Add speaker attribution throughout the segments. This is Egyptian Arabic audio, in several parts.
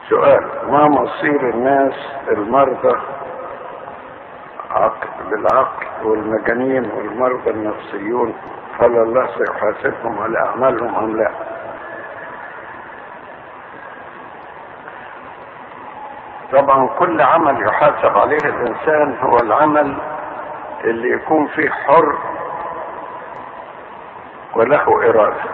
Speaker 1: سؤال ما مصير الناس المرضى عقل بالعقل والمجانين والمرضى النفسيون هل الله سيحاسبهم على اعمالهم ام لا طبعا كل عمل يحاسب عليه الانسان هو العمل اللي يكون فيه حر وله اراده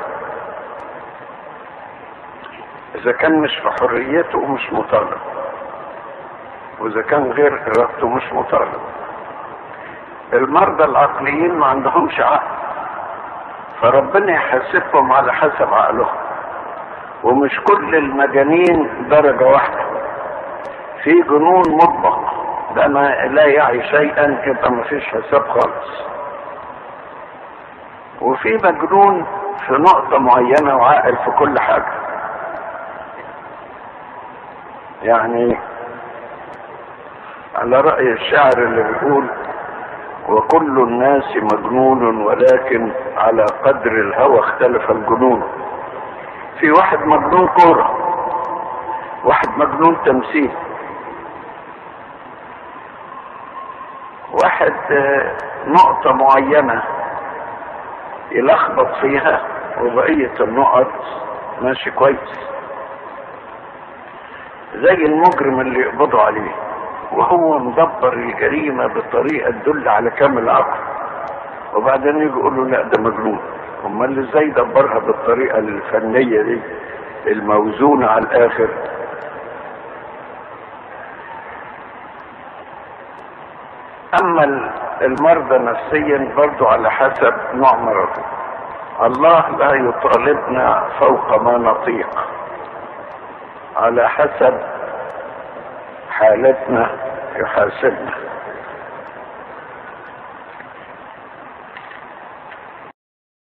Speaker 1: اذا كان مش في حريته مش مطالب واذا كان غير ارادته مش مطالب المرضى العقليين ما عندهمش عقل فربنا يحاسبهم على حسب عقلهم ومش كل المجانين درجة واحدة في جنون مطلق ده ما لا يعي شيئا يبقى ما فيش حساب خالص وفي مجنون في نقطة معينة وعاقل في كل حاجة يعني على رأي الشاعر اللي بيقول وكل الناس مجنون ولكن على قدر الهوى اختلف الجنون في واحد مجنون كورة واحد مجنون تمثيل واحد نقطة معينة يلخبط فيها وبقية النقط ماشي كويس زي المجرم اللي يقبضوا عليه وهو مدبر الجريمة بطريقة تدل على كامل عقل وبعدين يجي يقول له لا ده مجنون امال ازاي دبرها بالطريقة الفنية دي الموزونة على الاخر اما المرضى نفسيا برضو على حسب نوع مرضه الله لا يطالبنا فوق ما نطيق على حسب حالتنا يحاسبنا